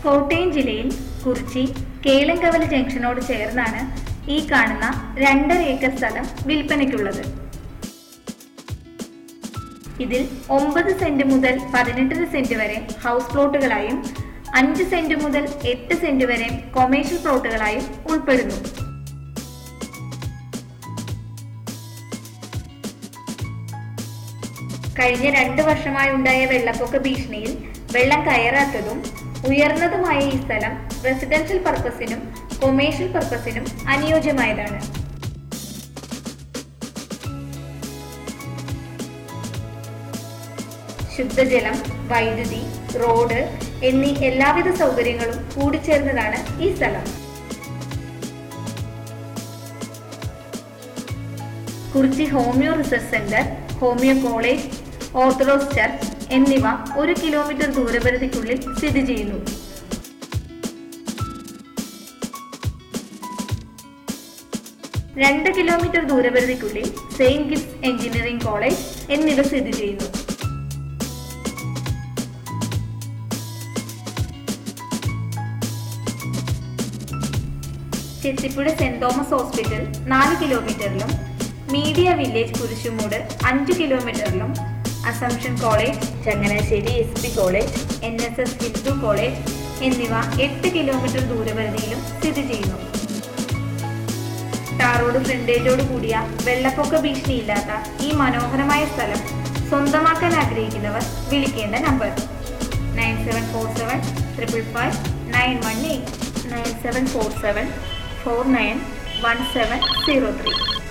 കോട്ടയം ജില്ലയിൽ കുറിച്ചി കേളങ്കവല ജംഗ്ഷനോട് ചേർന്നാണ് ഈ കാണുന്ന രണ്ടര ഏക്കർ സ്ഥലം വിൽപ്പനയ്ക്കുള്ളത് ഇതിൽ ഒമ്പത് സെന്റ് മുതൽ പതിനെട്ടര സെന്റ് വരെ ഹൗസ് പ്ലോട്ടുകളായും അഞ്ച് സെന്റ് മുതൽ എട്ട് സെന്റ് വരെ കൊമേഴ്ഷ്യൽ പ്ലോട്ടുകളായും ഉൾപ്പെടുന്നു കഴിഞ്ഞ രണ്ട് വർഷമായി ഉണ്ടായ വെള്ളപ്പൊക്ക ഭീഷണിയിൽ വെള്ളം കയറാത്തതും ഉയർന്നതുമായ ഈ സ്ഥലം റെസിഡൻഷ്യൽ പർപ്പസിനും കൊമേഴ്ഷ്യൽ പർപ്പസിനും അനുയോജ്യമായതാണ് ശുദ്ധജലം വൈദ്യുതി റോഡ് എന്നീ എല്ലാവിധ സൗകര്യങ്ങളും കൂടിച്ചേർന്നതാണ് ഈ സ്ഥലം Kurichi homoeo research centre homoeo college orthodox church എന്നിവ ഒരു കിലോമീറ്റർ ദൂരപരിധിക്കുള്ളിൽ സ്ഥിതി ചെയ്യുന്നു രണ്ട് കിലോമീറ്റർ ദൂരപരിധിക്കുള്ളിൽ സെയിന്റ് ഗിഫ്റ്റ്സ് എഞ്ചിനീയറിംഗ് കോളേജ് എന്നിവ സ്ഥിതി ചെയ്യുന്നു ചെത്തിപ്പുഴ സെന്റ് തോമസ് ഹോസ്പിറ്റൽ നാല് കിലോമീറ്ററിലും മീഡിയ വില്ലേജ് കുരിശുമൂട് അഞ്ച് കിലോമീറ്ററിലും Assumption college Changanassery S B college N S S Hindu college എന്നിവ എട്ട് കിലോമീറ്റർ ദൂരപരിധിയിലും സ്ഥിതി ചെയ്യുന്നു ടാറോഡ് ഫ്രണ്ടേജോട് കൂടിയ വെള്ളപ്പൊക്ക ഭീഷണിയില്ലാത്ത ഈ മനോഹരമായ സ്ഥലം സ്വന്തമാക്കാൻ ആഗ്രഹിക്കുന്നവർ വിളിക്കേണ്ട number nine seven four seven triple five nine one eight nine seven four seven four nine one seven zero three